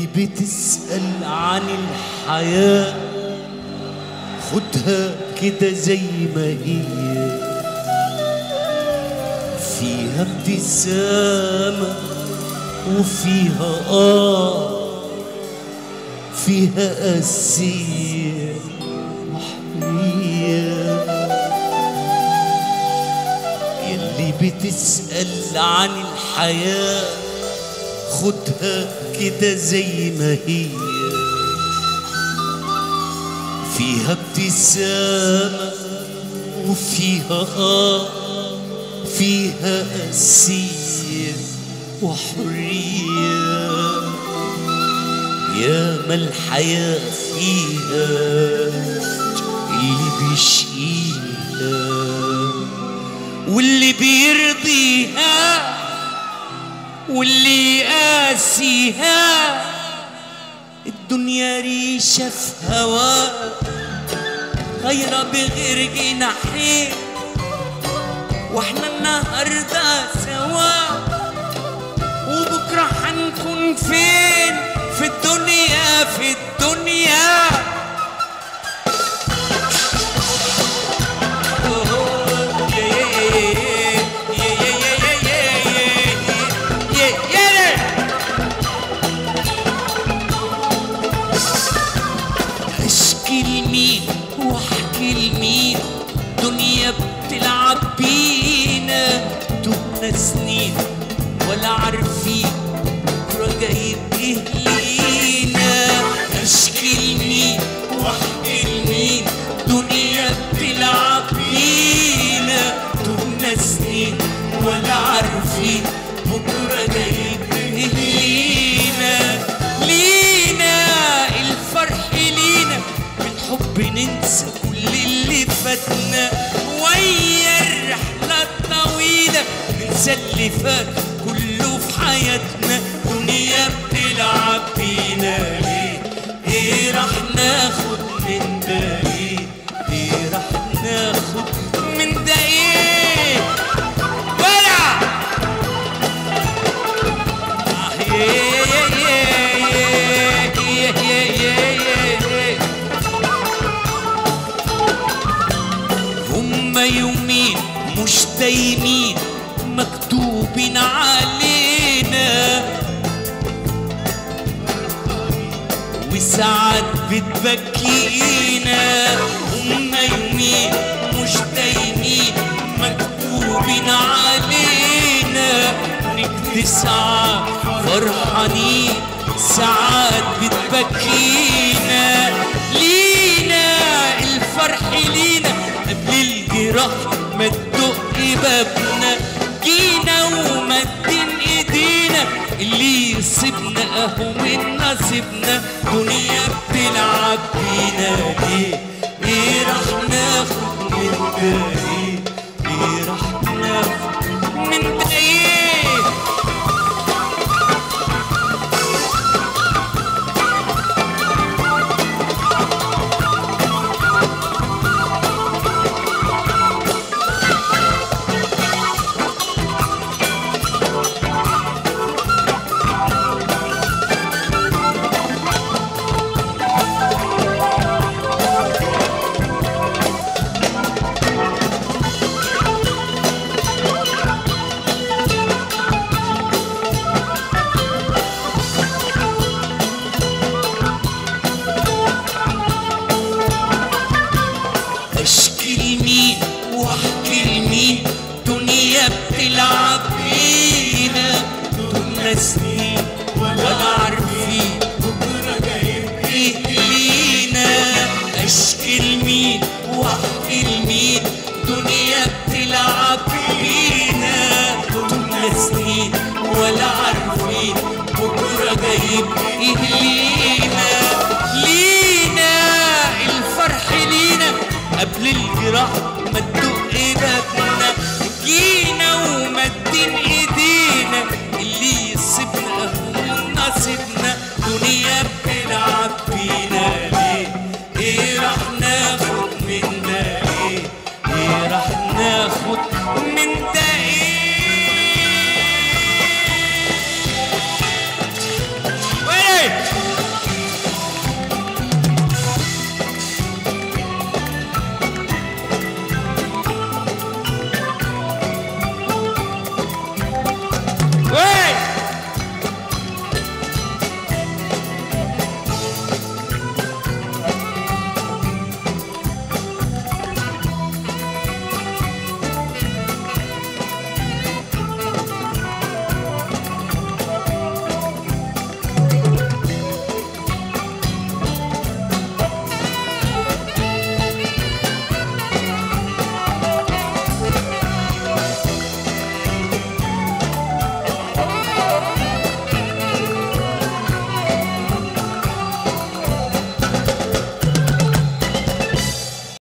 بتسأل عن الحياة خدها كده زي ما هي فيها ابتسامة وفيها آه فيها قاسية وحنية يلي بتسأل عن الحياة خدها كده زي ما هي فيها ابتسامة وفيها آه فيها قاسية وحرية يا ما الحياة فيها اللي بيشقيها واللي بيرضيها واللي يقاسيها الدنيا ريشة في هواها غير بغير جناحين واحنا النهارده سوا وبكره هنكون فين في الدنيا في الدنيا اشكي لمين واحكي لمين دنيا بتلعب بينا تهنا سنين ولا عارفين بكره جايب ايه لينا اشكي لمين واحكي لمين دنيا بتلعب بينا تهنا سنين ولا عارفين بكره جايب ايه لينا لينا الفرح لينا بالحب ننسى كل اللي فاتنا ويا الرحلة الطويلة ننسى اللي فات كله في حياتنا دنيا بتلعب بينا ليه ايه راح ناخد من ده ايه ايه راح ناخد من ده ايه ولا آه، يه- يه- يه- يه- يه- يه- يه- يه. هما يومين مش دايمين مكتوبين علينا وساعات بتبكينا هما يومين مش دايمين مكتوبين علينا نكد ساعات فرحانين ساعات بتبكينا لينا الفرح لينا قبل الجراح ما تدق بابنا جينا ومدين ايدينا اللي يصيبنا اهو من نصيبنا دنيا بتلعب بينا ليه ايه راح ناخد من ده ايه ايه راح ناخد من ده ايه اشكي لمين واحكي لمين دنيا بتلعب بينا دول سنين ولا عارفين بكره جايب ايه لينا اشكي لمين واحكي لمين دنيا بتلعب بينا دول سنين ولا عارفين بكره جايب ايه